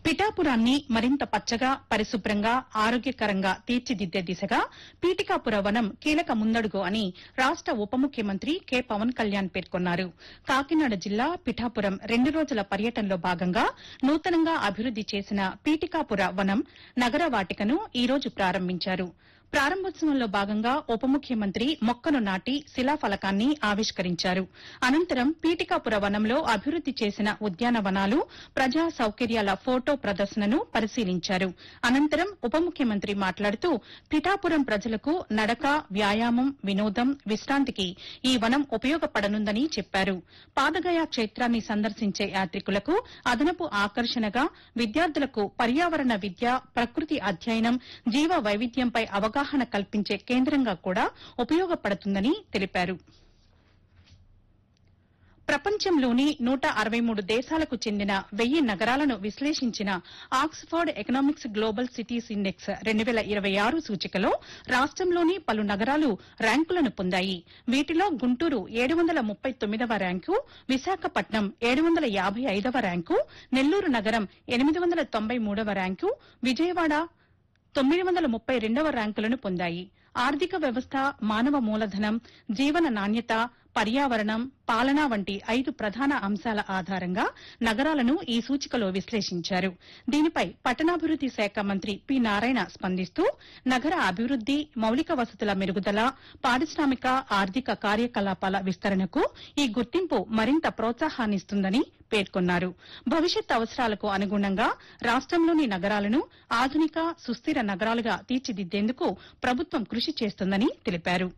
పిఠాపురాన్ని మరింత పచ్చగా పరిశుభ్రంగా ఆరోగ్యకరంగా తీర్చిదిద్దే దిశగా పీఠికాపుర వనం కీలక ముందడుగు అని రాష్ట ఉప ముఖ్యమంత్రి కె పవన్ కళ్యాణ్ పేర్కొన్నారు కాకినాడ జిల్లా పిఠాపురం రెండు రోజుల పర్యటనలో భాగంగా నూతనంగా అభివృద్ది చేసిన పీఠికాపుర వనం నగర వాటికను ఈ రోజు ప్రారంభించారు ప్రారంభోత్సవంలో భాగంగా ఉప ముఖ్యమంత్రి మొక్కను నాటి శిలాఫలకాన్ని ఆవిష్కరించారు అనంతరం పీఠికాపుర వనంలో అభివృద్ది చేసిన ఉద్యానవనాలు ప్రజా సౌకర్యాల ఫోటో ప్రదర్శనను పరిశీలించారు అనంతరం ఉప ముఖ్యమంత్రి మాట్లాడుతూ పిఠాపురం ప్రజలకు నడక వ్యాయామం వినోదం విశ్రాంతికి ఈ వనం ఉపయోగపడనుందని చెప్పారు పాదగయ క్షేత్రాన్ని సందర్శించే యాత్రికులకు అదనపు ఆకర్షణగా విద్యార్థులకు పర్యావరణ విద్య ప్రకృతి అధ్యయనం జీవ వైవిధ్యంపై అవగాహన కల్పించే కేంద్రంగా కూడా ఉపయోగపడుతుందని తెలిపారు ప్రపంచంలోని నూట అరవై మూడు దేశాలకు చెందిన వెయ్యి నగరాలను విశ్లేషించిన Oxford economics global cities index రెండు వేల ఇరవై ఆరు సూచికలో రాష్టంలోని పలు నగరాలు ర్యాంకులను పొందాయి వీటిలో గుంటూరు ఏడు వందల ముప్పై తొమ్మిదవ ర్యాంకు విశాఖపట్నం ఏడు వందల యాభై ఐదవ ర్యాంకు నెల్లూరు నగరం ఎనిమిది వందల తొంభై మూడవ ర్యాంకు విజయవాడ తొమ్మిది వందల ముప్పై రెండవ ర్యాంకులను పొందాయి ఆర్థిక వ్యవస్థ మానవ మూలధనం జీవన నాణ్యత పర్యావరణం పాలన వంటి ఐదు ప్రధాన అంశాల ఆధారంగా నగరాలను ఈ సూచికలో విశ్లేషించారు దీనిపై పట్టణాభివృద్ది శాఖ మంత్రి పి నారాయణ స్పందిస్తూ నగర అభివృద్ది మౌలిక వసతుల మెరుగుదల పారిశ్రామిక ఆర్థిక కార్యకలాపాల విస్తరణకు ఈ గుర్తింపు మరింత ప్రోత్సాహాన్నిస్తుందని పేర్కొన్నారు భవిష్యత్ అవసరాలకు అనుగుణంగా రాష్టంలోని నగరాలను ఆధునిక సుస్థిర నగరాలుగా తీర్చిదిద్దేందుకు ప్రభుత్వం కృషి చేస్తుందని తెలిపారు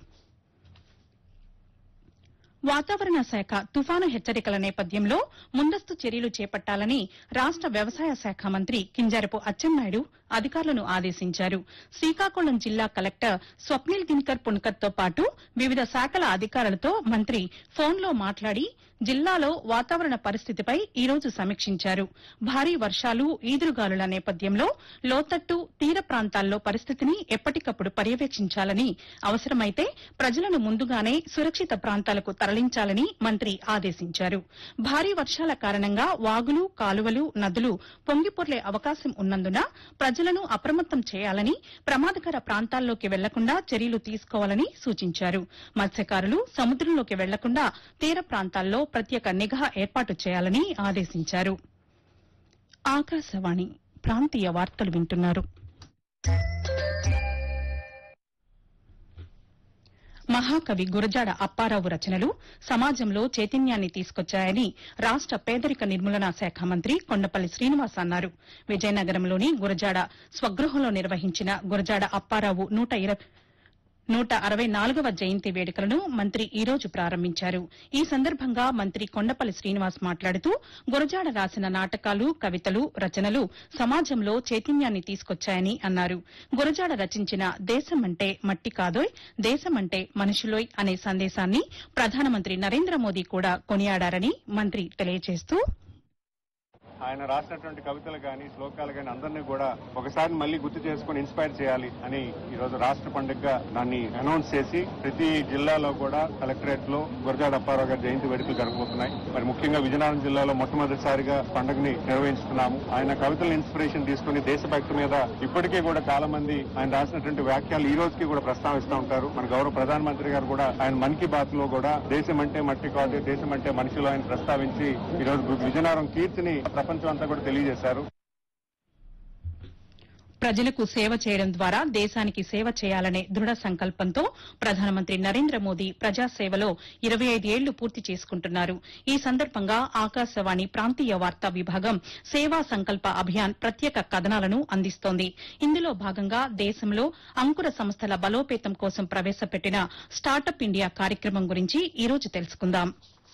వాతావరణ శాఖ తుఫాను హెచ్చరికల నేపథ్యంలో ముందస్తు చర్యలు చేపట్టాలని రాష్ట వ్యవసాయ శాఖ మంత్రి కింజరపు అచ్చెన్నాయుడు అధికారులను ఆదేశించారు శ్రీకాకుళం జిల్లా కలెక్టర్ స్వప్నిల్ దినకర్ పుణ్కర్తో పాటు వివిధ శాఖల అధికారులతో మంత్రి ఫోన్లో మాట్లాడి జిల్లాలో వాతావరణ పరిస్థితిపై ఈ రోజు సమీక్షించారు భారీ వర్షాలు ఈదురుగాలుల నేపథ్యంలో లోతట్టు తీర ప్రాంతాల్లో పరిస్థితిని ఎప్పటికప్పుడు పర్యవేక్షించాలని అవసరమైతే ప్రజలను ముందుగానే సురక్షిత ప్రాంతాలకు తరలించాలని మంత్రి ఆదేశించారు భారీ వర్షాల కారణంగా వాగులు కాలువలు నదులు పొంగిపొర్లే అవకాశం ఉన్నందున ప్రజలను అప్రమత్తం చేయాలని ప్రమాదకర ప్రాంతాల్లోకి వెళ్లకుండా చర్యలు తీసుకోవాలని సూచించారు మత్స్యకారులు సముద్రంలోకి వెళ్లకుండా తీర ప్రాంతాల్లో ప్రత్యేక నిఘా ఏర్పాటు చేయాలని ఆదేశించారు ఆకాశవాణి ప్రాంతీయ వార్తలు వింటున్నారు మహాకవి గురజాడ అప్పారావు రచనలు సమాజంలో చైతన్యాన్ని తీసుకొచ్చాయని రాష్ట పేదరిక నిర్మూలన శాఖ మంత్రి కొండపల్లి శ్రీనివాస్ అన్నారు విజయనగరంలోని గురజాడ స్వగృహంలో నిర్వహించిన గురజాడ అప్పారావు నూట ఇరవై నూట అరవై నాలుగవ జయంతి వేడుకలను మంత్రి ఈ రోజు ప్రారంభించారు ఈ సందర్భంగా మంత్రి కొండపల్లి శ్రీనివాస్ మాట్లాడుతూ గురజాడ రాసిన నాటకాలు కవితలు రచనలు సమాజంలో చైతన్యాన్ని తీసుకొచ్చాయని అన్నారు గురజాడ రచించిన దేశమంటే మట్టి కాదోయ్ దేశమంటే మనుషులోయ్ అనే సందేశాన్ని ప్రధానమంత్రి నరేంద్ర మోదీ కూడా కొనియాడారని మంత్రి తెలియజేస్తూ ఆయన రాసినటువంటి కవితలు కానీ శ్లోకాలు కానీ అందరినీ కూడా ఒకసారి మళ్ళీ గుర్తు చేసుకుని ఇన్స్పైర్ చేయాలి అని ఈ రోజు రాష్ట్ర పండుగగా దాన్ని అనౌన్స్ చేసి ప్రతి జిల్లాలో కూడా కలెక్టరేట్ లో గురజాడ అప్పారావు గారి జయంతి వేడుకలు జరగబోతున్నాయి మరి ముఖ్యంగా విజయనగరం జిల్లాలో మొట్టమొదటిసారిగా పండుగని నిర్వహించుతున్నాము ఆయన కవితల ఇన్స్పిరేషన్ తీసుకుని దేశభక్తి మీద ఇప్పటికే కూడా చాలా మంది ఆయన రాసినటువంటి వ్యాఖ్యలు ఈ రోజుకి కూడా ప్రస్తావిస్తూ ఉంటారు మన గౌరవ ప్రధానమంత్రి గారు కూడా ఆయన మన్ కీ బాత్ లో కూడా దేశం అంటే మట్టి కాదు దేశం అంటే మనుషులు ఆయన ప్రస్తావించి ఈ రోజు విజయనగరం కీర్తిని ప్రపంచం అంతా కూడా తెలియజేశారు ప్రజలకు సేవ చేయడం ద్వారా దేశానికి సేవ చేయాలనే దృఢ సంకల్పంతో ప్రధానమంత్రి నరేంద్ర మోదీ ప్రజాసేవలో ఇరవై ఐదు ఏళ్లు పూర్తి చేసుకుంటున్నారు ఈ సందర్భంగా ఆకాశవాణి ప్రాంతీయ వార్తా విభాగం సేవా సంకల్ప అభియాన్ ప్రత్యేక కథనాలను అందిస్తోంది ఇందులో భాగంగా దేశంలో అంకుర సంస్థల బలోపేతం కోసం ప్రవేశపెట్టిన స్టార్టప్ ఇండియా కార్యక్రమం గురించి ఈ రోజు తెలుసుకుందాం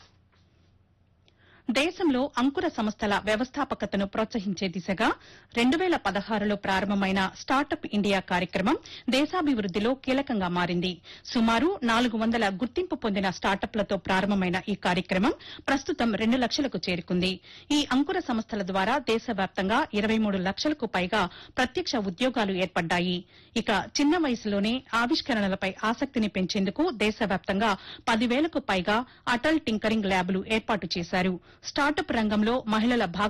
దేశంలో అంకుర సంస్థల వ్యవస్థాపకతను ప్రోత్సహించే దిశగా రెండు వేల పదహారులో ప్రారంభమైన స్టార్టప్ ఇండియా కార్యక్రమం దేశాభివృద్దిలో కీలకంగా మారింది సుమారు నాలుగు వందల గుర్తింపు పొందిన స్టార్టప్లతో ప్రారంభమైన ఈ కార్యక్రమం ప్రస్తుతం రెండు లక్షలకు చేరుకుంది ఈ అంకుర సంస్థల ద్వారా దేశవ్యాప్తంగా ఇరవై మూడు లక్షలకు పైగా ప్రత్యక్ష ఉద్యోగాలు ఏర్పడ్డాయి ఇక చిన్న వయసులోనే ఆవిష్కరణలపై ఆసక్తిని పెంచేందుకు దేశవ్యాప్తంగా పదివేలకు పైగా అటల్ టింకరింగ్ ల్యాబ్లు ఏర్పాటు చేశారు స్టార్టప్ రంగంలో మహిళల భాగ